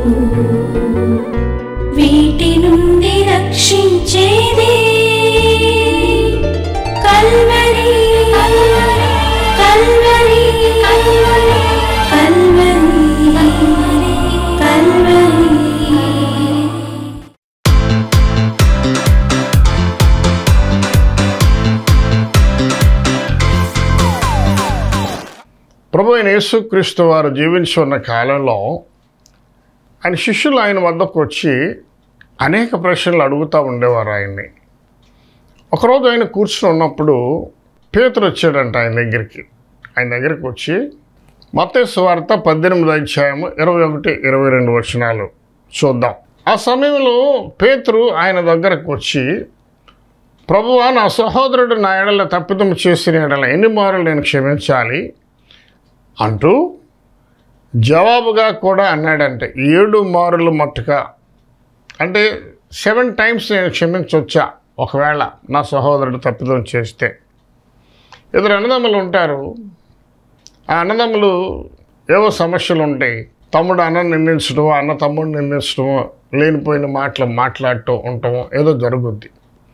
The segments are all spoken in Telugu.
వీటి నుండి రక్షించేది కల్వరి కల్వరి కల్వరి కల్వరి ప్రభు అయిన యేసుక్రీస్తు వారు జీవించి ఉన్న కాలంలో ఆయన శిష్యులు ఆయన వద్దకు వచ్చి అనేక ప్రశ్నలు అడుగుతూ ఉండేవారు ఆయన్ని ఒకరోజు ఆయన కూర్చుని ఉన్నప్పుడు పేతురు వచ్చాడంట ఆయన దగ్గరికి ఆయన దగ్గరికి వచ్చి మత్తయి వార్త పద్దెనిమిది అధ్యాయము ఇరవై ఒకటి ఇరవై రెండు వచనాలు చూద్దాం ఆ సమయంలో పేతురు ఆయన దగ్గరకు వచ్చి ప్రభువా నా సహోదరుడు నా ఎడల తప్పిదం చేసిన ఎడల ఎన్ని మారులు నేను క్షమించాలి అంటూ జవాబుగా కూడా అన్నాడంటే ఏడు మారులు మట్టుగా అంటే సెవెన్ టైమ్స్ నేను క్షమించవచ్చా ఒకవేళ నా సహోదరుడు తప్పిదం చేస్తే ఇద్దరు అన్నదమ్ములు ఉంటారు ఆ అన్నదమ్ములు ఏవో సమస్యలు ఉంటాయి తమ్ముడు అన్న నిందించడమో అన్న తమ్ముడు నిందించడమో లేనిపోయిన మాటలు మాట్లాడటం ఉండటమో ఏదో జరుగుద్ది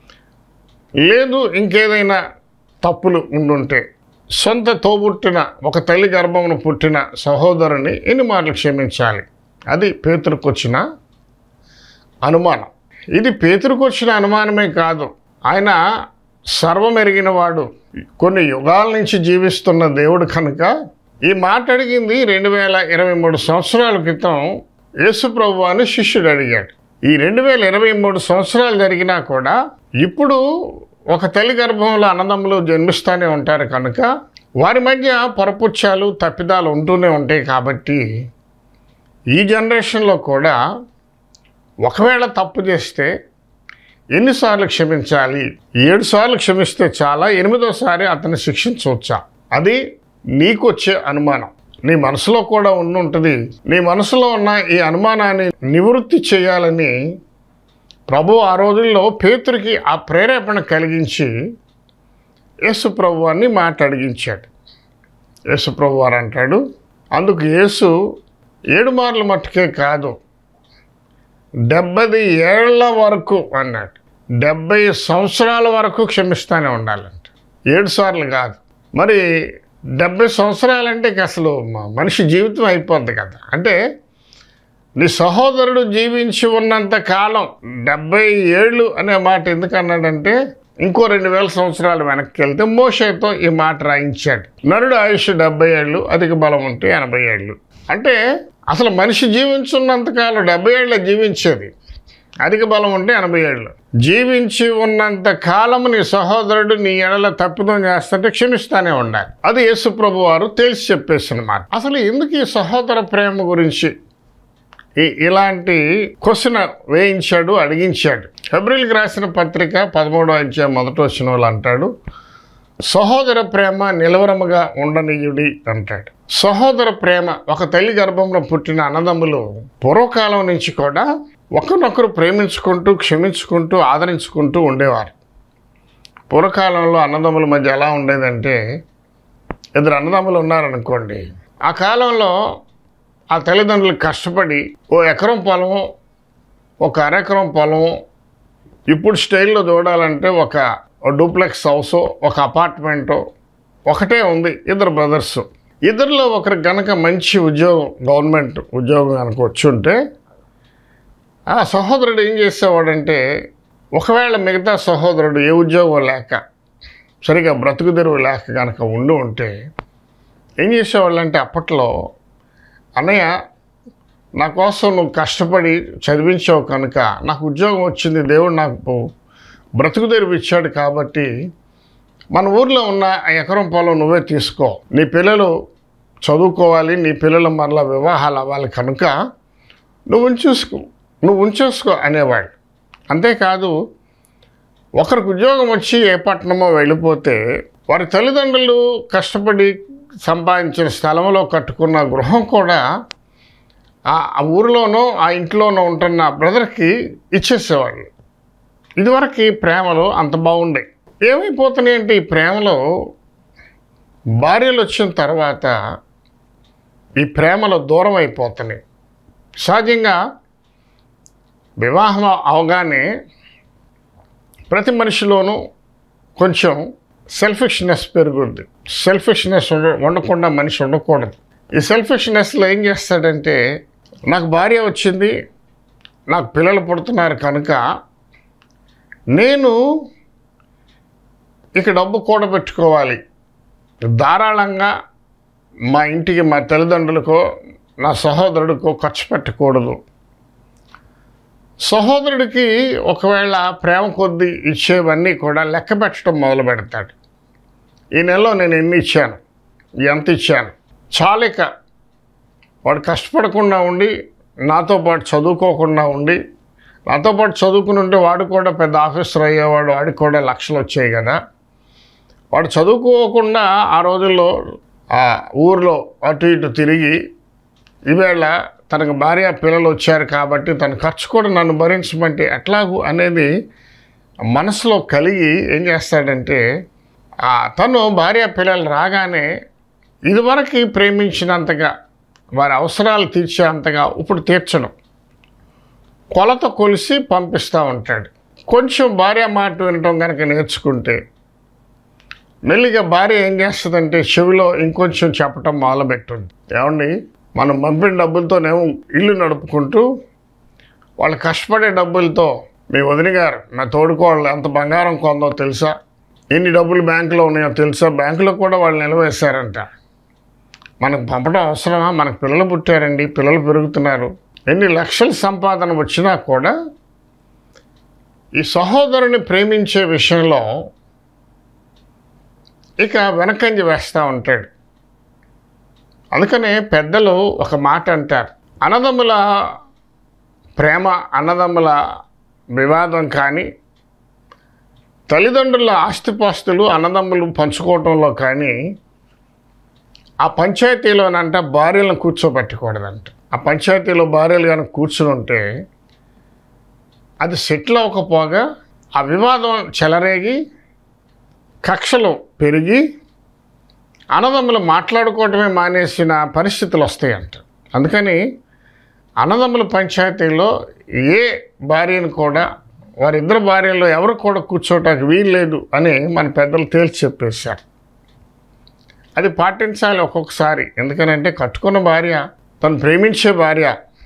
లేదు ఇంకేదైనా తప్పులు ఉండుంటే సొంత తోబుట్టిన ఒక తల్లి గర్భమును పుట్టిన సహోదరుని ఎన్ని మాటలు క్షమించాలి అది పేతురుకు వచ్చిన అనుమానం ఇది పేతురుకు వచ్చిన అనుమానమే కాదు ఆయన సర్వమెరిగిన వాడు కొన్ని యుగాల నుంచి జీవిస్తున్న దేవుడు కనుక ఈ మాట అడిగింది రెండు వేల ఇరవై మూడు సంవత్సరాల క్రితం యేసుప్రభు అని శిష్యుడు అడిగాడు ఈ రెండు వేల ఇరవై మూడు సంవత్సరాలు జరిగినా కూడా ఇప్పుడు ఒక తల్లి గర్భంలో అన్నదమ్ములు జన్మిస్తూనే ఉంటారు కనుక వారి మధ్య పొరపుచ్చాలు తప్పిదాలు ఉంటూనే ఉంటాయి కాబట్టి ఈ జనరేషన్లో కూడా ఒకవేళ తప్పు చేస్తే ఎన్నిసార్లు క్షమించాలి ఏడు సార్లు క్షమిస్తే చాలా ఎనిమిదోసారి అతన్ని శిక్షించవచ్చా అది నీకు వచ్చే అనుమానం నీ మనసులో కూడా ఉండి ఉంటుంది నీ మనసులో ఉన్న ఈ అనుమానాన్ని నివృత్తి చేయాలని ప్రభు ఆ రోజుల్లో పేతురికి ఆ ప్రేరేపణ కలిగించి యేసు ప్రభు అని మాట అడిగించాడు యేసు ప్రభు వారు అంటాడు అందుకు యేసు ఏడు మార్ల మట్టుకే కాదు డెబ్బై ఏళ్ల వరకు అన్నాడు డెబ్బై సంవత్సరాల వరకు క్షమిస్తానే ఉండాలంట ఏడు సార్లు కాదు మరి డెబ్బై సంవత్సరాలంటే ఇక అసలు మ- మనిషి జీవితం అయిపోద్ది కదా అంటే నీ సహోదరుడు జీవించి ఉన్నంత కాలం డెబ్బై ఏళ్ళు అనే మాట ఎందుకు అన్నాడంటే ఇంకో రెండు వేల సంవత్సరాలు వెనక్కి వెళ్తే మోషేతో ఈ మాట రాయించాడు నరుడు ఆయుష్ డెబ్బై ఏళ్ళు అధిక బలం ఉంటే ఎనభై ఏళ్ళు అంటే అసలు మనిషి జీవించున్నంత కాలం డెబ్బై ఏళ్ళ జీవించేది అధిక బలం ఉంటే ఎనభై ఏళ్ళు జీవించి ఉన్నంత కాలం నీ సహోదరుడు నీ ఎడల తప్పిదం చేస్తుంటే క్షమిస్తానే ఉండాలి అది యేసుప్రభు వారు తేల్చి చెప్పేసిన మాట అసలు ఎందుకు ఈ సహోదర ప్రేమ గురించి ఈ ఇలాంటి క్వశ్చన్ వేయించాడు అడిగించాడు ఫిబ్రిల్కి రాసిన పత్రిక పదమూడో అధ్యాయం మొదట వచ్చిన వాళ్ళు అంటాడు సహోదర ప్రేమ నిలవరముగా ఉండనీయుడి అంటాడు సహోదర ప్రేమ ఒక తల్లి గర్భంలో పుట్టిన అన్నదమ్ములు పూర్వకాలం నుంచి కూడా ఒకరినొకరు ప్రేమించుకుంటూ క్షమించుకుంటూ ఆదరించుకుంటూ ఉండేవారు పూర్వకాలంలో అన్నదమ్ముల మధ్య ఎలా ఉండేదంటే ఇద్దరు అన్నదమ్ములు ఉన్నారనుకోండి ఆ కాలంలో ఆ తల్లిదండ్రులు కష్టపడి ఓ ఎకరం పొలం ఒక అరెకరం పొలం ఇప్పుడు స్టైల్లో చూడాలంటే ఒక డూప్లెక్స్ హౌస్ ఒక అపార్ట్మెంటు ఒకటే ఉంది ఇద్దరు బ్రదర్స్ ఇద్దరిలో ఒకరు గనక మంచి ఉద్యోగం గవర్నమెంట్ ఉద్యోగం కనుక వచ్చి ఉంటే ఆ సహోదరుడు ఏం చేసేవాడంటే ఒకవేళ మిగతా సహోదరుడు ఏ ఉద్యోగం లేక సరిగా బ్రతుకు తెరువు లేక కనుక ఉండి ఉంటే ఏం చేసేవాళ్ళంటే అప్పట్లో అన్నయ్య నా కోసం నువ్వు కష్టపడి చదివించావు కనుక నాకు ఉద్యోగం వచ్చింది దేవుడు నాకు బ్రతుకు తెరువు ఇచ్చాడు కాబట్టి మన ఊర్లో ఉన్న ఆ ఎకరం పొలం నువ్వే తీసుకో నీ పిల్లలు చదువుకోవాలి నీ పిల్లలు మరలా వివాహాలు అవ్వాలి కనుక నువ్వు ఉంచేసుకో నువ్వు ఉంచేసుకో అనేవాడు అంతేకాదు ఒకరికి ఉద్యోగం వచ్చి ఏ పట్టణమో వెళ్ళిపోతే వారి తల్లిదండ్రులు కష్టపడి సంపాదించిన స్థలంలో కట్టుకున్న గృహం కూడా ఆ ఆ ఊరిలోనో ఆ ఇంట్లోనో ఉంటున్న బ్రదర్కి ఇచ్చేసేవాళ్ళు ఇదివరకు ప్రేమలో అంత బాగుండే ఏమైపోతున్నాయి అంటే ఈ ప్రేమలో భార్యలు వచ్చిన తర్వాత ఈ ప్రేమలో దూరం అయిపోతున్నాయి సహజంగా వివాహం అవగానే ప్రతి మనిషిలోనూ కొంచెం సెల్ఫిష్నెస్ పెరుగుద్ది సెల్ఫిష్నెస్ ఉండ ఉండకుండా మనిషి ఉండకూడదు ఈ సెల్ఫిష్నెస్లో ఏం చేస్తాడంటే నాకు భార్య వచ్చింది నాకు పిల్లలు పుడుతున్నారు కనుక నేను ఇక డబ్బు కూడబెట్టుకోవాలి ధారాళంగా మా ఇంటికి మా తల్లిదండ్రులకో నా సహోదరుడికో ఖర్చు పెట్టకూడదు సహోదరుడికి ఒకవేళ ప్రేమ కొద్దీ ఇచ్చేవన్నీ కూడా లెక్క పెట్టడం మొదలు పెడతాడు ఈ నెలలో నేను ఎన్ని ఇచ్చాను ఎంత ఇచ్చాను చాలిక వాడు కష్టపడకుండా ఉండి నాతో పాటు చదువుకోకుండా ఉండి నాతో పాటు చదువుకుని ఉంటే వాడు కూడా పెద్ద ఆఫీసర్ అయ్యేవాడు వాడికి కూడా లక్షలు వచ్చాయి కదా వాడు చదువుకోకుండా ఆ రోజుల్లో ఆ ఊర్లో అటు ఇటు తిరిగి ఈవేళ తనకు భార్య పిల్లలు వచ్చారు కాబట్టి తన ఖర్చు కూడా నన్ను భరించమంటే ఎట్లాగు అనేది మనసులో కలిగి ఏం చేస్తాడంటే ఆ తను భార్య పిల్లలు రాగానే ఇదివరకు ప్రేమించినంతగా వారి అవసరాలు తీర్చే అంతగా ఇప్పుడు తీర్చడం కొలత కొలిసి పంపిస్తూ ఉంటాడు కొంచెం భార్య మాట వినటం కనుక నేర్చుకుంటే మెల్లిగా భార్య ఏం చేస్తుందంటే చెవిలో ఇంకొంచెం చెప్పటం మొదలుపెట్టుంది ఏమండి మనం పంపిన డబ్బులతోనేమో ఇల్లు నడుపుకుంటూ వాళ్ళు కష్టపడే డబ్బులతో మీ వదిన గారు నా తోడుకోళ్ళు ఎంత బంగారం కొందో తెలుసా ఎన్ని డబ్బులు బ్యాంకులో ఉన్నాయో తెలుసా బ్యాంకులో కూడా వాళ్ళు నిలవేశారంట మనకు పంపడం అవసరమా మనకు పిల్లలు పుట్టారండి పిల్లలు పెరుగుతున్నారు ఎన్ని లక్షల సంపాదన వచ్చినా కూడా ఈ సహోదరుని ప్రేమించే విషయంలో ఇక వెనకంజ వేస్తూ ఉంటాడు అందుకనే పెద్దలు ఒక మాట అంటారు అన్నదమ్ముల ప్రేమ అన్నదమ్ముల వివాదం కానీ తల్లిదండ్రుల ఆస్తిపాస్తులు అన్నదమ్ములు పంచుకోవటంలో కానీ ఆ పంచాయతీలోనంట భార్యలను కూర్చోబెట్టకూడదంట ఆ పంచాయతీలో భార్యలు కనుక కూర్చుని ఉంటే అది సెటిల్ అవ్వకపోగా ఆ వివాదం చెలరేగి కక్షలు పెరిగి అన్నదమ్ములు మాట్లాడుకోవటమే మానేసిన పరిస్థితులు వస్తాయంట అందుకని అన్నదమ్ముల పంచాయతీలో ఏ భార్యను కూడా వారిద్దరు భార్యల్లో ఎవరు కూడా కూర్చోటానికి వీలు లేదు అని మన పెద్దలు తేల్చి చెప్పేశారు అది పాటించాలి ఒక్కొక్కసారి ఎందుకనంటే కట్టుకున్న భార్య తను ప్రేమించే భార్య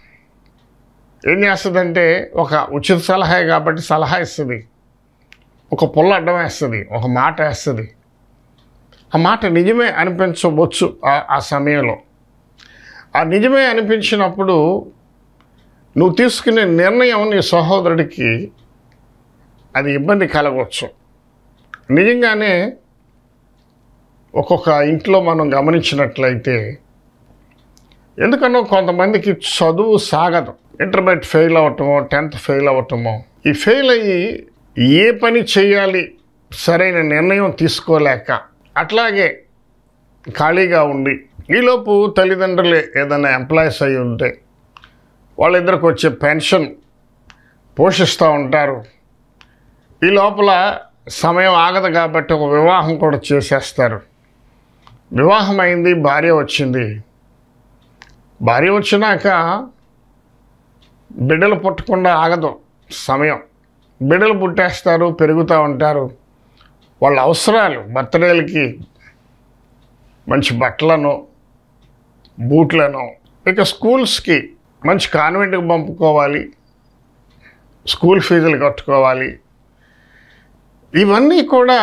ఏం చేస్తుందంటే ఒక ఉచిత సలహా కాబట్టి సలహా ఇస్తుంది ఒక పుల్ల అడ్డం వేస్తుంది ఒక మాట వేస్తుంది ఆ మాట నిజమే అనిపించవచ్చు ఆ- ఆ సమయంలో ఆ నిజమే అనిపించినప్పుడు నువ్వు తీసుకునే నిర్ణయం నీ సహోదరుడికి అది ఇబ్బంది కలగవచ్చు నిజంగానే ఒక్కొక్క ఇంట్లో మనం గమనించినట్లయితే ఎందుకనో కొంతమందికి చదువు సాగదు ఇంటర్మీడియట్ ఫెయిల్ అవ్వటమో టెన్త్ ఫెయిల్ అవ్వటమో ఈ ఫెయిల్ అయ్యి ఏ పని చేయాలి సరైన నిర్ణయం తీసుకోలేక అట్లాగే ఖాళీగా ఉండి ఈలోపు తల్లిదండ్రులు ఏదైనా ఎంప్లాయీస్ అయి ఉంటే వాళ్ళిద్దరికి వచ్చే పెన్షన్ పోషిస్తూ ఉంటారు ఈ లోపల సమయం ఆగదు కాబట్టి ఒక వివాహం కూడా చేసేస్తారు వివాహం అయింది భార్య వచ్చింది భార్య వచ్చినాక బిడ్డలు పుట్టకుండా ఆగదు సమయం బిడ్డలు పుట్టేస్తారు పెరుగుతూ ఉంటారు వాళ్ళ అవసరాలు బర్త్డేలకి మంచి బట్టలను బూట్లను ఇక స్కూల్స్కి మంచి కాన్వెంట్కి పంపుకోవాలి స్కూల్ ఫీజులు కట్టుకోవాలి ఇవన్నీ కూడా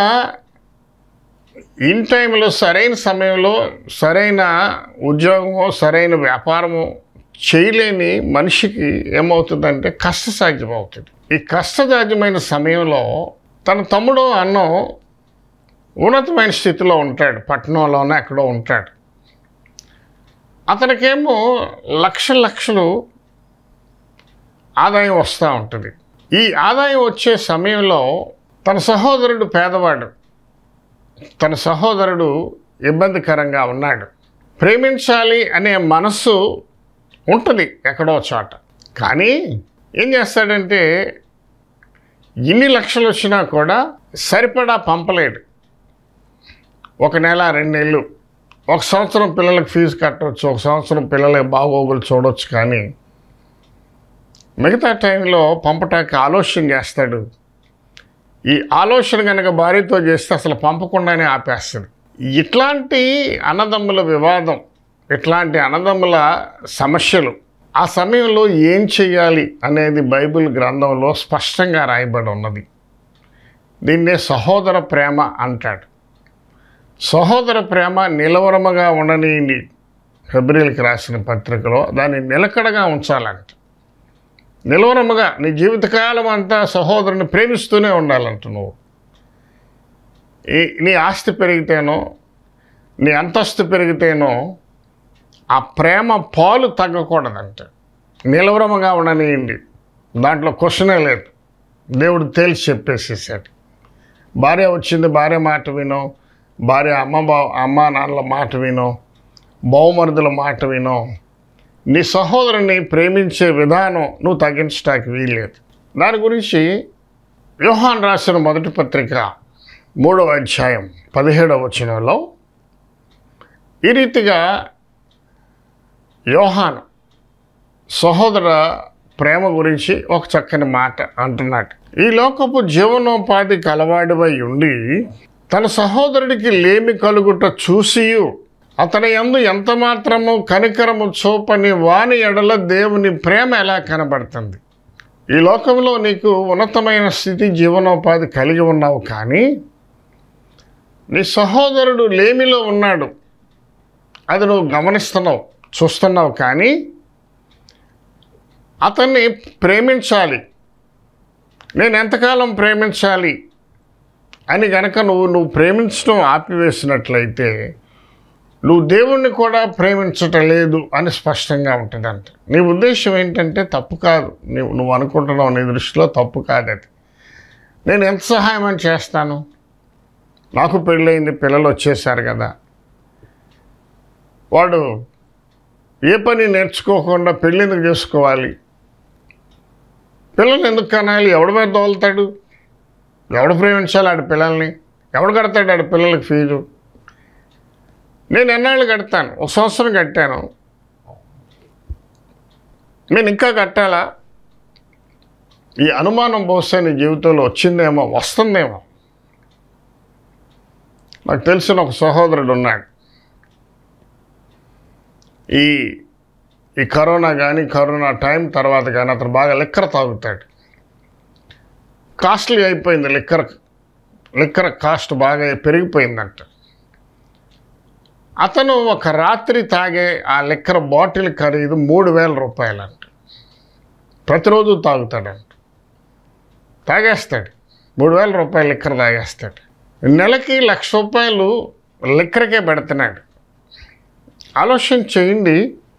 ఇన్ టైంలో సరైన సమయంలో సరైన ఉద్యోగమో సరైన వ్యాపారమో చేయలేని మనిషికి ఏమవుతుందంటే కష్టసాధ్యం అవుతుంది ఈ కష్టసాధ్యమైన సమయంలో తన తమ్ముడు అన్నో ఉన్నతమైన స్థితిలో ఉంటాడు పట్టణంలోనే ఎక్కడో ఉంటాడు అతనికేమో లక్ష లక్షలు ఆదాయం వస్తూ ఉంటుంది ఈ ఆదాయం వచ్చే సమయంలో తన సహోదరుడు పేదవాడు తన సహోదరుడు ఇబ్బందికరంగా ఉన్నాడు ప్రేమించాలి అనే మనస్సు ఉంటుంది ఎక్కడో చోట కానీ ఏం చేస్తాడంటే ఇన్ని లక్షలు వచ్చినా కూడా సరిపడా పంపలేడు ఒక నెల రెండు నెలలు ఒక సంవత్సరం పిల్లలకు ఫీజు కట్టవచ్చు ఒక సంవత్సరం పిల్లలకి బాగోగులు చూడవచ్చు కానీ మిగతా టైంలో పంపటానికి ఆలోచన చేస్తాడు ఈ ఆలోచన కనుక భార్యతో చేస్తే అసలు పంపకుండానే ఆపేస్తాడు ఇట్లాంటి అన్నదమ్ముల వివాదం ఇట్లాంటి అన్నదమ్ముల సమస్యలు ఆ సమయంలో ఏం చేయాలి అనేది బైబిల్ గ్రంథంలో స్పష్టంగా రాయబడి ఉన్నది దీన్నే సహోదర ప్రేమ అంటాడు సహోదర ప్రేమ నిలవరముగా ఉండని ఫిబ్రిల్కి రాసిన పత్రికలో దాన్ని నిలకడగా ఉంచాలంట నిలవరముగా నీ జీవితకాలం అంతా సహోదరుని ప్రేమిస్తూనే ఉండాలంట నువ్వు ఈ నీ ఆస్తి పెరిగితేనో నీ అంతస్తు పెరిగితేనో ఆ ప్రేమ పాలు తగ్గకూడదంట నిలవరముగా ఉండనియండి దాంట్లో క్వశ్చనే లేదు దేవుడు తేల్చి చెప్పేసేసాడు భార్య వచ్చింది భార్య మాట వినో భార్య అమ్మ బా అమ్మ నాన్నల మాట వినో బహుమరుదుల మాట వినో నీ సహోదరుని ప్రేమించే విధానం నువ్వు తగ్గించడానికి వీల్లేదు దాని గురించి యోహాన్ రాసిన మొదటి పత్రిక మూడవ అధ్యాయం పదిహేడవ వచనంలో ఈ రీతిగా యోహాన్ సహోదర ప్రేమ గురించి ఒక చక్కని మాట అంటున్నాడు ఈ లోకపు జీవనోపాధి కలవాడివై ఉండి తన సహోదరుడికి లేమి కలుగుట చూసియు అతని యందు ఎంత మాత్రము కనికరము చూపని వాని ఎడల దేవుని ప్రేమ ఎలా కనబడుతుంది ఈ లోకంలో నీకు ఉన్నతమైన స్థితి జీవనోపాధి కలిగి ఉన్నావు కానీ నీ సహోదరుడు లేమిలో ఉన్నాడు అది నువ్వు గమనిస్తున్నావు చూస్తున్నావు కానీ అతన్ని ప్రేమించాలి నేను ఎంతకాలం ప్రేమించాలి అని గనక నువ్వు నువ్వు ప్రేమించడం ఆపివేసినట్లయితే నువ్వు దేవుణ్ణి కూడా ప్రేమించటం లేదు అని స్పష్టంగా ఉంటుందంట నీ ఉద్దేశం ఏంటంటే తప్పు కాదు నువ్వు నువ్వు అనుకుంటున్నావు నీ దృష్టిలో తప్పు కాదు అది నేను ఎంత సహాయం అని చేస్తాను నాకు పెళ్ళయింది పిల్లలు వచ్చేసారు కదా వాడు ఏ పని నేర్చుకోకుండా పెళ్ళి ఎందుకు చేసుకోవాలి పిల్లల్ని ఎందుకు కనాలి ఎవడి మీద తోలుతాడు ఎవడు ప్రేమించాలి ఆడ పిల్లల్ని ఎవడు కడతాడు ఆడ పిల్లలకి ఫీజు నేను ఎన్నాళ్ళు కడతాను ఒక సంవత్సరం కట్టాను నేను ఇంకా కట్టాలా ఈ అనుమానం బహుశా నీ జీవితంలో వచ్చిందేమో వస్తుందేమో నాకు తెలిసిన ఒక సహోదరుడు ఉన్నాడు ఈ ఈ కరోనా కానీ కరోనా టైం తర్వాత కానీ అతను బాగా లిక్కర తాగుతాడు కాస్ట్లీ అయిపోయింది లిక్కర్ లిక్కర్ కాస్ట్ బాగా పెరిగిపోయిందంట అతను ఒక రాత్రి తాగే ఆ లిక్కర్ బాటిల్ ఖరీదు మూడు వేల రూపాయలంట ప్రతిరోజు తాగుతాడంట తాగేస్తాడు మూడు వేల రూపాయలు లిక్కర్ తాగేస్తాడు నెలకి లక్ష రూపాయలు లిక్కర్కే పెడుతున్నాడు ఆలోచన చేయండి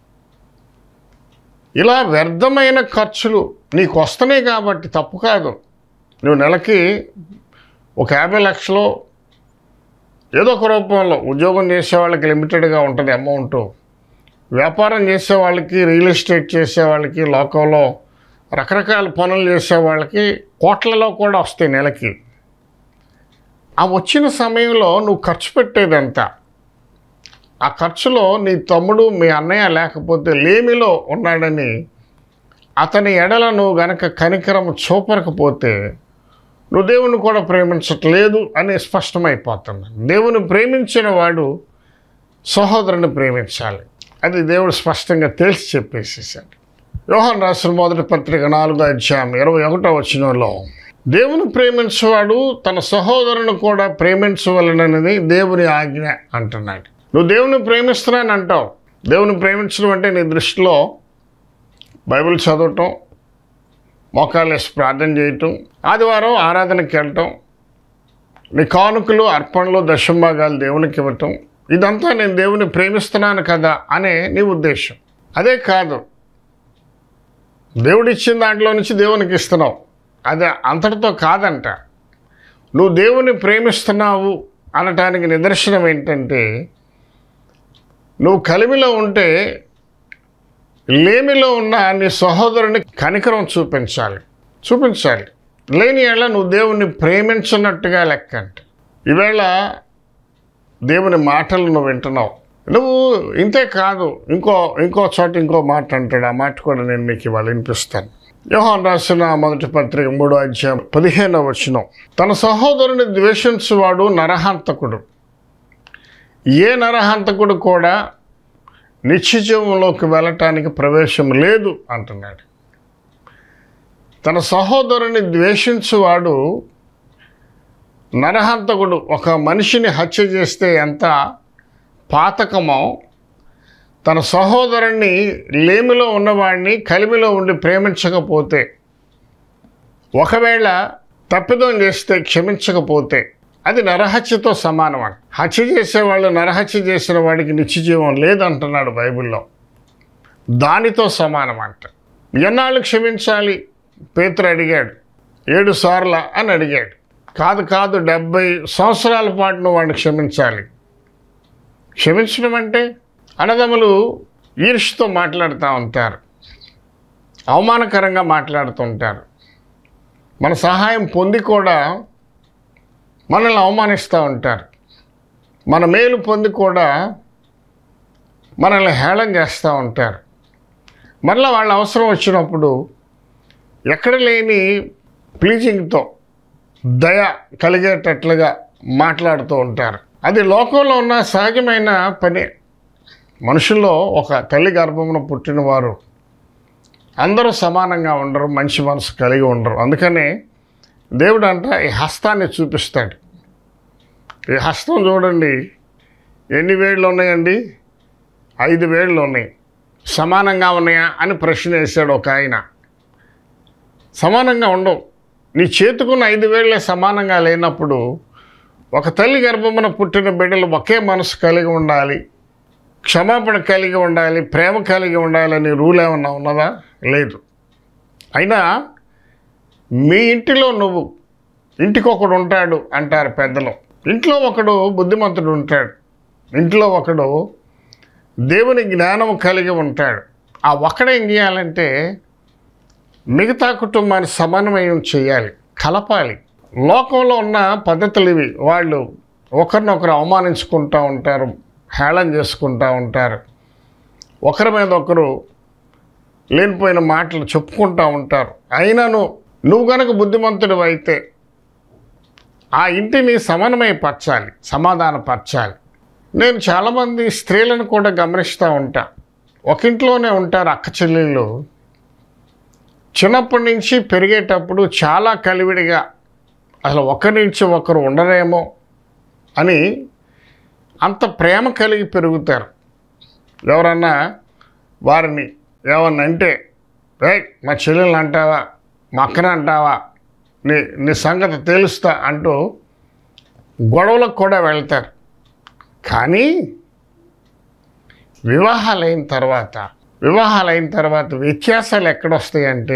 ఇలా వ్యర్థమైన ఖర్చులు నీకు వస్తున్నాయి కాబట్టి తప్పు కాదు నువ్వు నెలకి ఒక యాభై లక్షలు ఏదో ఒక రూపంలో ఉద్యోగం చేసే వాళ్ళకి లిమిటెడ్గా ఉంటుంది అమౌంట్ వ్యాపారం చేసే వాళ్ళకి రియల్ ఎస్టేట్ చేసే వాళ్ళకి లోకంలో రకరకాల పనులు చేసే వాళ్ళకి కోట్లలో కూడా వస్తాయి నెలకి ఆ వచ్చిన సమయంలో నువ్వు ఖర్చు పెట్టేది ఎంత ఆ ఖర్చులో నీ తమ్ముడు మీ అన్నయ్య లేకపోతే లేమిలో ఉన్నాడని అతని ఎడల నువ్వు గనక కనికరం చూపరకపోతే నువ్వు దేవుని కూడా ప్రేమించట్లేదు అని స్పష్టమైపోతుంది దేవుని ప్రేమించిన వాడు సహోదరుని ప్రేమించాలి అది దేవుడు స్పష్టంగా తెలిసి చెప్పేసేసాడు యోహన్ రాసిన మొదటి పత్రిక నాలుగో అధ్యాయం ఇరవై ఒకటో వచనంలో దేవుని ప్రేమించేవాడు తన సహోదరుని కూడా ప్రేమించవలనని దేవుని ఆజ్ఞ అంటున్నాడు నువ్వు దేవుని ప్రేమిస్తున్నాను అంటావు దేవుని ప్రేమించడం అంటే నీ దృష్టిలో బైబిల్ చదవటం మోకాలు వేసి ప్రార్థన చేయటం ఆదివారం ఆరాధనకి వెళ్ళటం నీ కానుకలు అర్పణలు దశంభాగాలు దేవునికి ఇవ్వటం ఇదంతా నేను దేవుని ప్రేమిస్తున్నాను కదా అనే నీ ఉద్దేశం అదే కాదు దేవుడిచ్చిన దాంట్లో నుంచి దేవునికి ఇస్తున్నావు అది అంతటితో కాదంట నువ్వు దేవుని ప్రేమిస్తున్నావు అనటానికి నిదర్శనం ఏంటంటే నువ్వు కలిమిలో ఉంటే లేమిలో ఉన్న నీ సహోదరుని కనికరం చూపించాలి చూపించాలి లేని ఏళ్ళ నువ్వు దేవుణ్ణి ప్రేమించున్నట్టుగా లెక్క అంట ఈవేళ దేవుని మాటలు నువ్వు వింటున్నావు నువ్వు ఇంతే కాదు ఇంకో ఇంకో చోట ఇంకో మాట అంటాడు ఆ మాట కూడా నేను మీకు ఇవాళ వినిపిస్తాను యోహాన్ రాసిన మొదటి పత్రిక మూడో అధ్యాయం పదిహేనవ వచనం తన సహోదరుని ద్వేషించువాడు నరహంతకుడు ఏ నరహంతకుడు కూడా నిత్యజీవంలోకి వెళ్ళటానికి ప్రవేశం లేదు అంటున్నాడు తన సహోదరుని ద్వేషించువాడు నరహంతకుడు ఒక మనిషిని హత్య చేస్తే ఎంత పాతకమో తన సహోదరుణ్ణి లేమిలో ఉన్నవాడిని కలిమిలో ఉండి ప్రేమించకపోతే ఒకవేళ తప్పిదం చేస్తే క్షమించకపోతే అది నరహత్యతో సమానం అంట హత్య చేసేవాళ్ళు నరహత్య చేసిన వాడికి నిత్యజీవం లేదంటున్నాడు బైబిల్లో దానితో సమానం అంట ఎన్నాళ్ళు క్షమించాలి పేతురు అడిగాడు ఏడు సార్ల అని అడిగాడు కాదు కాదు డెబ్బై సంవత్సరాల పాటు నువ్వు వాడిని క్షమించాలి క్షమించడం అంటే అన్నదమ్ములు ఈర్ష్తో మాట్లాడుతూ ఉంటారు అవమానకరంగా మాట్లాడుతుంటారు మన సహాయం పొంది కూడా మనల్ని అవమానిస్తూ ఉంటారు మన మేలు పొంది కూడా మనల్ని హేళన చేస్తూ ఉంటారు మరలా వాళ్ళ అవసరం వచ్చినప్పుడు ఎక్కడ లేని ప్లీజింగ్తో దయ కలిగేటట్లుగా మాట్లాడుతూ ఉంటారు అది లోకంలో ఉన్న సహజమైన పని మనుషుల్లో ఒక తల్లి గర్భమున పుట్టిన వారు అందరూ సమానంగా ఉండరు మంచి మనసు కలిగి ఉండరు అందుకనే దేవుడు అంట ఈ హస్తాన్ని చూపిస్తాడు ఈ హస్తం చూడండి ఎన్ని వేళ్ళు ఉన్నాయండి ఐదు వేళ్ళు ఉన్నాయి సమానంగా ఉన్నాయా అని ప్రశ్న వేశాడు ఒక ఆయన సమానంగా ఉండవు నీ చేతుకున్న ఐదు వేళ్ళే సమానంగా లేనప్పుడు ఒక తల్లి గర్భమున పుట్టిన బిడ్డలు ఒకే మనసు కలిగి ఉండాలి క్షమాపణ కలిగి ఉండాలి ప్రేమ కలిగి ఉండాలని రూల్ ఏమన్నా ఉన్నదా లేదు అయినా మీ ఇంటిలో నువ్వు ఇంటికి ఒకడు ఉంటాడు అంటారు పెద్దలు ఇంట్లో ఒకడు బుద్ధిమంతుడు ఉంటాడు ఇంట్లో ఒకడు దేవుని జ్ఞానం కలిగి ఉంటాడు ఆ ఒక్కడేం చేయాలంటే మిగతా కుటుంబాన్ని సమన్వయం చేయాలి కలపాలి లోకంలో ఉన్న పద్ధతులు ఇవి వాళ్ళు ఒకరినొకరు అవమానించుకుంటూ ఉంటారు హేళన చేసుకుంటూ ఉంటారు ఒకరి మీద ఒకరు లేనిపోయిన మాటలు చెప్పుకుంటూ ఉంటారు అయినను నువ్వు కనుక బుద్ధిమంతుడు అయితే ఆ ఇంటిని సమన్వయపరచాలి సమాధానపరచాలి నేను చాలామంది స్త్రీలను కూడా గమనిస్తూ ఉంటా ఒక ఇంట్లోనే ఉంటారు అక్క చెల్లెళ్ళు చిన్నప్పటి నుంచి పెరిగేటప్పుడు చాలా కలివిడిగా అసలు ఒకరి నుంచి ఒకరు ఉండరేమో అని అంత ప్రేమ కలిగి పెరుగుతారు ఎవరన్నా వారిని ఏమన్నా అంటే రే మా చెల్లెల్ని అంటావా మా అక్కని అంటావా నీ నీ సంగతి తెలుస్తా అంటూ గొడవలకు కూడా వెళ్తారు కానీ వివాహాలైన తర్వాత వివాహాలైన తర్వాత వ్యత్యాసాలు ఎక్కడొస్తాయంటే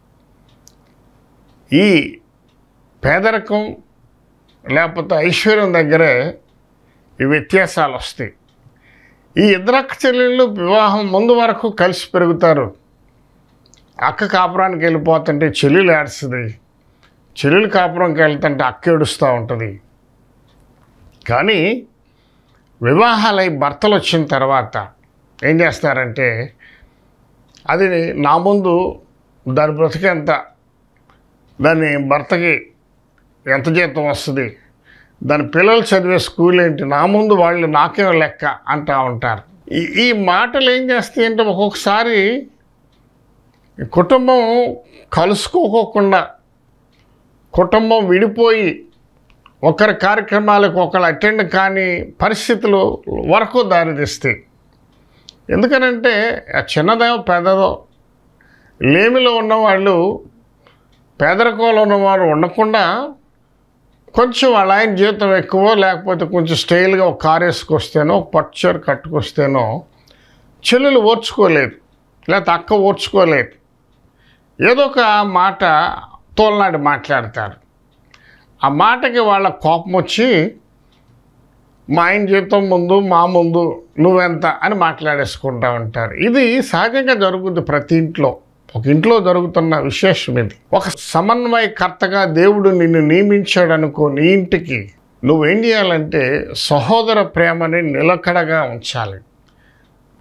ఈ పేదరికం లేకపోతే ఐశ్వర్యం దగ్గరే ఈ వ్యత్యాసాలు వస్తాయి ఈ ఇద్దరు అక్క చెల్లెళ్ళు వివాహం ముందు వరకు కలిసి పెరుగుతారు అక్క కాపురానికి వెళ్ళిపోతుంటే చెల్లెలు ఏడుస్తుంది చెల్లెలు కాపురంకి వెళ్తుంటే అక్క ఏడుస్తూ ఉంటుంది కానీ వివాహాలై భర్తలు వచ్చిన తర్వాత ఏం చేస్తారంటే అది నా ముందు దాని బ్రతికెంత దాని భర్తకి ఎంత జీతం వస్తుంది దాని పిల్లలు చదివే స్కూల్ ఏంటి నా ముందు వాళ్ళు నాకేం లెక్క అంటూ ఉంటారు ఈ ఈ మాటలు ఏం చేస్తాయి అంటే ఒక్కొక్కసారి ఈ కుటుంబం కలుసుకోకోకుండా కుటుంబం విడిపోయి ఒకరి కార్యక్రమాలకు ఒకరు అటెండ్ కాని పరిస్థితులు వరకు దారితీస్తాయి ఎందుకనంటే ఆ చిన్నదో పెద్దదో లేమిలో ఉన్నవాళ్ళు పేదరికంలో ఉన్నవారు ఉండకుండా కొంచెం వాళ్ళ ఆయన జీతం ఎక్కువ లేకపోతే కొంచెం స్టైల్గా ఒక కార్ వేసుకొస్తేనో ఒక పట్టు చీర కట్టుకొస్తేనో చెల్లెలు ఓర్చుకోలేదు లేకపోతే అక్క ఓర్చుకోలేదు ఏదో ఒక మాట తోలనాడి మాట్లాడతారు ఆ మాటకి వాళ్ళ కోపం వచ్చి మా ఆయన జీతం ముందు మా ముందు నువ్వెంత అని మాట్లాడేసుకుంటా ఉంటారు ఇది సహజంగా జరుగుద్ది ప్రతి ఇంట్లో ఒక ఇంట్లో జరుగుతున్న విశేషం ఇది ఒక సమన్వయకర్తగా దేవుడు నిన్ను నియమించాడు అనుకో నీ ఇంటికి నువ్వేం చేయాలంటే సహోదర ప్రేమని నిలకడగా ఉంచాలి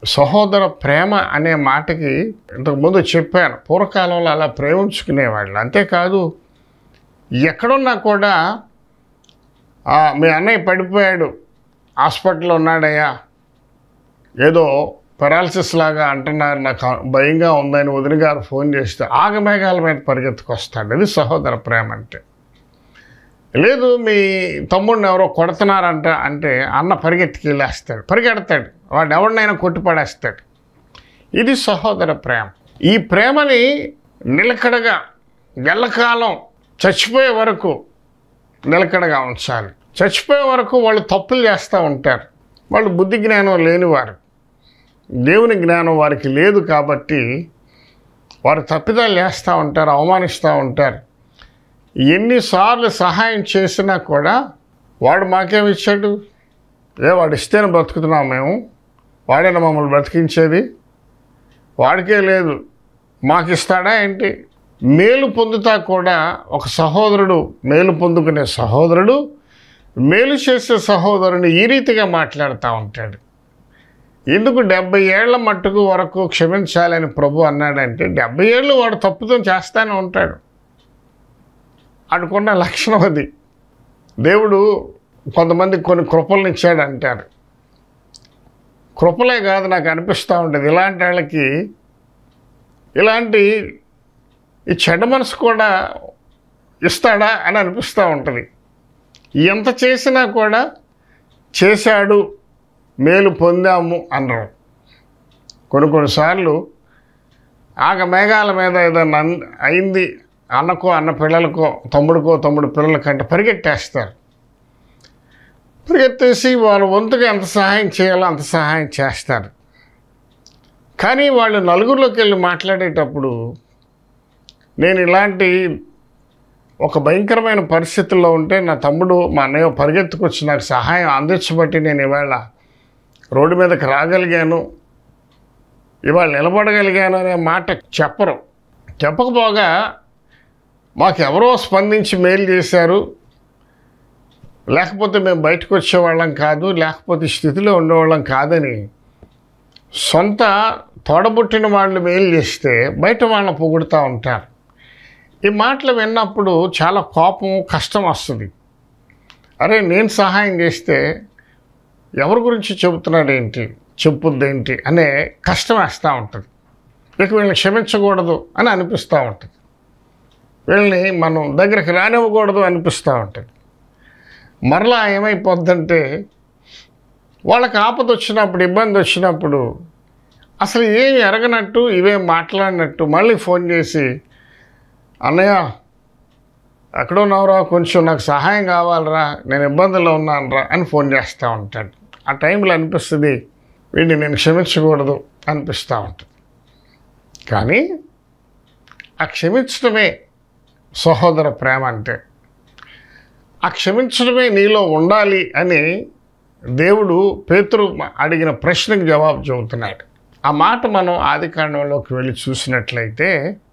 సహోదర ప్రేమ అనే మాటకి ఇంతకుముందు చెప్పాను పూర్వకాలంలో అలా ప్రేమించుకునేవాళ్ళు అంతేకాదు ఎక్కడున్నా కూడా "ఆ, మీ అన్నయ్య పడిపోయాడు హాస్పిటల్లో ఉన్నాడయ్యా ఏదో పెరాలసిస్ లాగా అంటున్నారు నాకు భయంగా ఉందని వదిన గారు ఫోన్ చేస్తే ఆగమేఘాల మీద పరిగెత్తుకొస్తాడు అది సహోదర ప్రేమ అంటే లేదు మీ తమ్ముడిని ఎవరో కొడుతున్నారంట అంటే అన్న పరిగెత్తికి వెళ్ళేస్తాడు పరిగెడతాడు వాడు ఎవరినైనా కొట్టి పడేస్తాడు ఇది సహోదర ప్రేమ ఈ ప్రేమని నిలకడగా ఎల్లకాలం చచ్చిపోయే వరకు నిలకడగా ఉంచాలి చచ్చిపోయే వరకు వాళ్ళు తప్పులు చేస్తూ ఉంటారు వాళ్ళు బుద్ధి జ్ఞానం లేనివారు దేవుని జ్ఞానం వారికి లేదు కాబట్టి వారు తప్పిదాలు చేస్తూ ఉంటారు అవమానిస్తూ ఉంటారు ఎన్నిసార్లు సహాయం చేసినా కూడా వాడు మాకేమి ఇచ్చాడు ఏ వాడు ఇస్తేనే బ్రతుకుతున్నాం మేము వాడేనా మమ్మల్ని బ్రతికించేది వాడికే లేదు మాకు ఇస్తాడా ఏంటి మేలు పొందుతా కూడా ఒక సహోదరుడు మేలు పొందుకునే సహోదరుడు మేలు చేసే సహోదరుని ఈ రీతిగా మాట్లాడుతూ ఉంటాడు ఎందుకు డెబ్బై ఏళ్ల మట్టుకు వరకు క్షమించాలని ప్రభు అన్నాడంటే డెబ్బై ఏళ్ళు వాడు తప్పుతో చేస్తానే ఉంటాడు అనుకున్న లక్షణం అది దేవుడు కొంతమంది కొన్ని కృపలను ఇచ్చాడు అంటారు కృపలే కాదు నాకు అనిపిస్తూ ఉంటుంది ఇలాంటి వాళ్ళకి ఇలాంటి ఈ చెడ్డ మనసు కూడా ఇస్తాడా అని అనిపిస్తూ ఉంటుంది ఎంత చేసినా కూడా చేశాడు మేలు పొందాము అనరు కొన్ని కొన్నిసార్లు ఆగ మేఘాల మీద ఏదైనా అన్- అయింది అన్నకో అన్న పిల్లలకో తమ్ముడికో తమ్ముడు పిల్లలకంటే పరిగెట్టేస్తారు పరిగెత్తేసి వాళ్ళ వంతుగా ఎంత సహాయం చేయాలో అంత సహాయం చేస్తారు కానీ వాళ్ళు నలుగురిలోకి వెళ్ళి మాట్లాడేటప్పుడు నేను ఇలాంటి ఒక భయంకరమైన పరిస్థితుల్లో ఉంటే నా తమ్ముడు మా అన్నయ్య పరిగెత్తుకొచ్చి నాకు సహాయం అందించబట్టి నేను ఇవాళ రోడ్డు మీదకి రాగలిగాను ఇవాళ నిలబడగలిగాను అనే మాట చెప్పరు చెప్పకపోగా మాకెవరో స్పందించి మెయిల్ చేశారు లేకపోతే మేము బయటకు వచ్చేవాళ్ళం కాదు లేకపోతే ఈ స్థితిలో ఉండేవాళ్ళం కాదని సొంత తోడబుట్టిన వాళ్ళు మెయిల్ చేస్తే బయట వాళ్ళని పొగుడుతూ ఉంటారు ఈ మాటలు విన్నప్పుడు చాలా కోపం కష్టం వస్తుంది అరే నేను సహాయం చేస్తే ఎవరి గురించి చెబుతున్నాడు ఏంటి చెప్పుద్దేంటి అనే కష్టం వేస్తూ ఉంటుంది ఇక వీళ్ళని క్షమించకూడదు అని అనిపిస్తూ ఉంటుంది వీళ్ళని మనం దగ్గరికి రానివ్వకూడదు అనిపిస్తూ ఉంటుంది మరలా ఏమైపోద్దంటే వాళ్ళకి ఆపద వచ్చినప్పుడు ఇబ్బంది వచ్చినప్పుడు అసలు ఏం ఎరగనట్టు ఇవే మాట్లాడినట్టు మళ్ళీ ఫోన్ చేసి అన్నయ్య ఎక్కడున్నావురా కొంచెం నాకు సహాయం కావాలరా నేను ఇబ్బందుల్లో ఉన్నానురా అని ఫోన్ చేస్తూ ఉంటాడు ఆ టైంలో అనిపిస్తుంది వీడిని నేను క్షమించకూడదు అనిపిస్తూ ఉంటుంది కానీ ఆ క్షమించడమే సహోదర ప్రేమ అంటే ఆ క్షమించడమే నీలో ఉండాలి అని దేవుడు పేతురు అడిగిన ప్రశ్నకు జవాబు చెబుతున్నాడు ఆ మాట మనం ఆది కాండంలోకి వెళ్ళి చూసినట్లయితే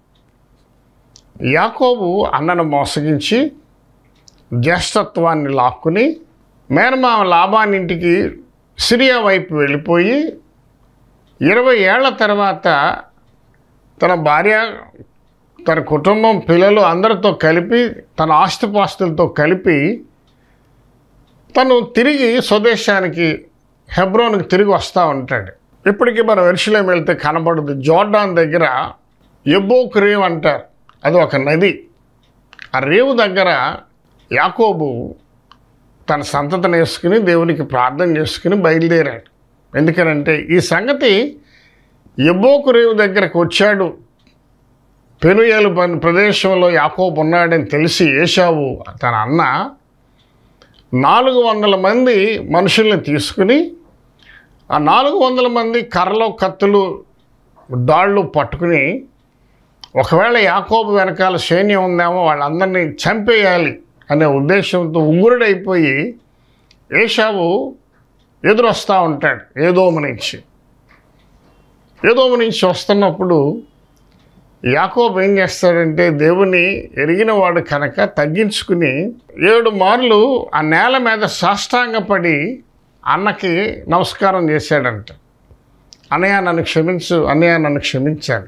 యాకోబు అన్నను మోసగించి జ్యేష్ఠత్వాన్ని లాక్కుని మేనమామ లాభాన్నింటికి సిరియా వైపు వెళ్ళిపోయి ఇరవై ఏళ్ల తర్వాత తన భార్య తన కుటుంబం పిల్లలు అందరితో కలిపి తన ఆస్తిపాస్తులతో కలిపి తను తిరిగి స్వదేశానికి హెబ్రోన్కి తిరిగి వస్తూ ఉంటాడు ఇప్పటికీ మనం ఎరుసలేం వెళ్తే కనబడదు జోర్డాన్ దగ్గర ఎబ్బోక్ రేవ్ అంటారు అది ఒక నది ఆ రేవు దగ్గర యాకోబు తన సంతతిని వేసుకుని దేవునికి ప్రార్థన చేసుకుని బయలుదేరాడు ఎందుకనంటే ఈ సంగతి ఎబ్బోకు రేవు దగ్గరకు వచ్చాడు పెనుయేలు పని ప్రదేశంలో యాకోబు ఉన్నాడని తెలిసి ఏషావు తన అన్న నాలుగు వందల మంది మనుషుల్ని తీసుకుని ఆ నాలుగు వందల మంది కర్రలు కత్తులు దాళ్ళు పట్టుకుని ఒకవేళ యాకోబు వెనకాల సైన్యం ఉందేమో వాళ్ళందరినీ చంపేయాలి అనే ఉద్దేశంతో ఉగ్రుడైపోయి ఏషావు ఎదురొస్తూ ఉంటాడు ఏదోము నుంచి ఏదోము నుంచి వస్తున్నప్పుడు యాకోబు ఏం చేస్తాడంటే దేవుని ఎరిగిన వాడు కనుక తగ్గించుకుని ఏడు మార్లు ఆ నేల మీద సాష్టాంగపడి అన్నకి నమస్కారం చేశాడంట అన్నయ్య నన్ను క్షమించు అన్నయ్య నన్ను క్షమించాను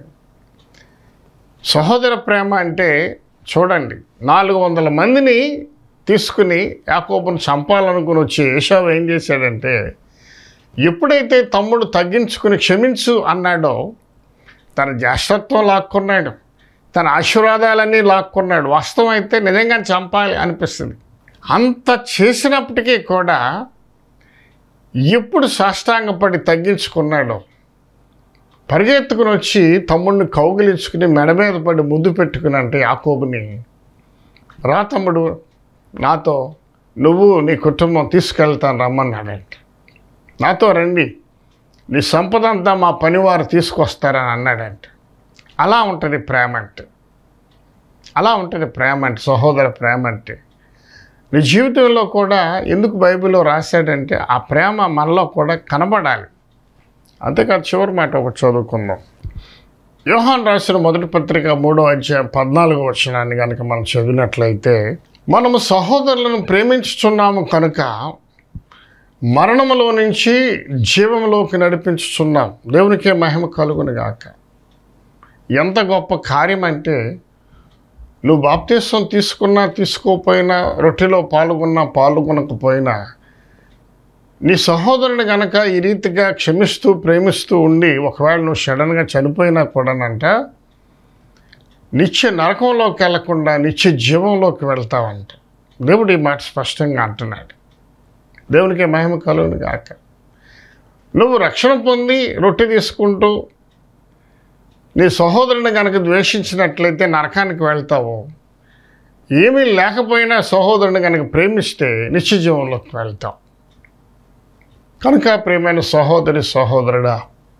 సహోదర ప్రేమ అంటే చూడండి నాలుగు వందల మందిని తీసుకుని యాకోబును చంపాలనుకుని వచ్చి ఏషావు ఏం చేశాడంటే ఎప్పుడైతే తమ్ముడు తగ్గించుకుని క్షమించు అన్నాడో తన జ్యేష్ఠత్వం లాక్కున్నాడు తన ఆశీర్వాదాలన్నీ లాక్కున్నాడు వాస్తవం అయితే నిజంగా చంపాలి అనిపిస్తుంది అంత చేసినప్పటికీ కూడా ఎప్పుడు సాష్టాంగపడి తగ్గించుకున్నాడో పరిగెత్తుకుని వచ్చి తమ్ముడిని కౌగిలించుకుని మెడ మీద పడి ముద్దు పెట్టుకుని అంటే యాకోబుని రా తమ్ముడు నాతో నువ్వు నీ కుటుంబం తీసుకెళ్తాను రమ్మన్నాడంట నాతో రండి నీ సంపద అంతా మా పనివారు తీసుకొస్తారని అన్నాడంట అలా ఉంటుంది ప్రేమ అంటే అలా ఉంటుంది ప్రేమ అంటే సహోదర ప్రేమ అంటే నీ జీవితంలో కూడా ఎందుకు బైబిల్లో రాశాడంటే ఆ ప్రేమ మనలో కూడా కనబడాలి అంతేకాదు చివరి మాట ఒకటి చదువుకుందాం యోహాన్ రాసిన మొదటి పత్రిక మూడో అధ్యాయం పద్నాలుగో వచనాన్ని కనుక మనం చదివినట్లయితే మనము సహోదరులను ప్రేమించుచున్నాము కనుక మరణములో నుంచి జీవంలోకి నడిపించుచున్నాం దేవునికే మహిమ కలుగును గాక ఎంత గొప్ప కార్యం అంటే నువ్వు బాప్తీసం తీసుకున్నా తీసుకోకపోయినా రొట్టెలో పాల్గొన్నా పాల్గొనకపోయినా నీ సహోదరుని గనక ఈ రీతిగా క్షమిస్తూ ప్రేమిస్తూ ఉండి ఒకవేళ నువ్వు సడన్గా చనిపోయినా కూడానంట నిత్య నరకంలోకి వెళ్లకుండా నిత్య జీవంలోకి వెళ్తావంట దేవుడు ఈ మాట స్పష్టంగా అంటున్నాడు దేవునికి మహిమ కలుగును గాక నువ్వు రక్షణ పొంది రొట్టె తీసుకుంటూ నీ సహోదరుని కనుక ద్వేషించినట్లయితే నరకానికి వెళ్తావు ఏమీ లేకపోయినా సహోదరుని కనుక ప్రేమిస్తే నిత్య జీవంలోకి వెళ్తావు కనుక ప్రేమైన సహోదరి సహోదరుడా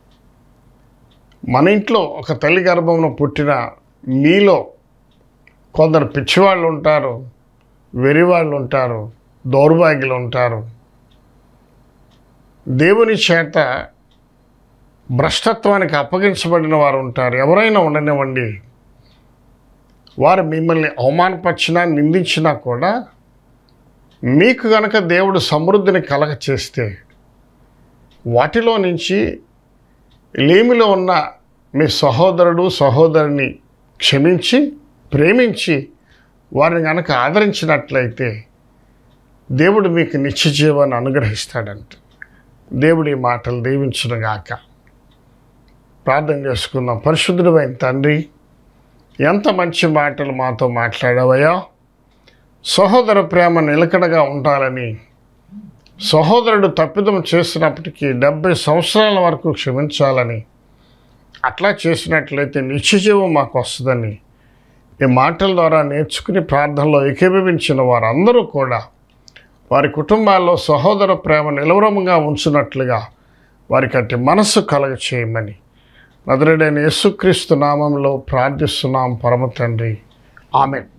మన ఇంట్లో ఒక తల్లి గర్భంలో పుట్టిన మీలో కొందరు పిచ్చివాళ్ళు ఉంటారు వెరివాళ్ళు ఉంటారు దౌర్భాగ్యులు ఉంటారు దేవుని చేత భ్రష్టత్వానికి అప్పగించబడిన వారు ఉంటారు ఎవరైనా ఉండనివ్వండి వారు మిమ్మల్ని అవమానపరిచినా నిందించినా కూడా మీకు గనక దేవుడు సమృద్ధిని కలగ చేస్తే వాటిలో నుంచి లేమిలో ఉన్న మీ సహోదరుడు సహోదరుని క్షమించి ప్రేమించి వారిని కనుక ఆదరించినట్లయితే దేవుడు మీకు నిత్య జీవాన్ని అనుగ్రహిస్తాడంట దేవుడి మాటలు దీవించునుగాక ప్రార్థన చేసుకుందాం పరిశుద్ధుడైన తండ్రి ఎంత మంచి మాటలు మాతో మాట్లాడావయ్యా సహోదర ప్రేమ నిలకడగా ఉండాలని సహోదరుడు తప్పిదం చేసినప్పటికీ డెబ్బై సంవత్సరాల వరకు క్షమించాలని అట్లా చేసినట్లయితే నిత్యజీవం మాకు వస్తుందని ఈ మాటల ద్వారా నేర్చుకుని ప్రార్థనలో ఏకీభవించిన వారందరూ కూడా వారి కుటుంబాల్లో సహోదర ప్రేమ నిలవరముగా ఉంచినట్లుగా వారికి అట్టి మనస్సు కలగ చేయమని నదురుడైన యేసుక్రీస్తు నామంలో ప్రార్థిస్తున్నాం పరమ తండ్రి ఆమెన్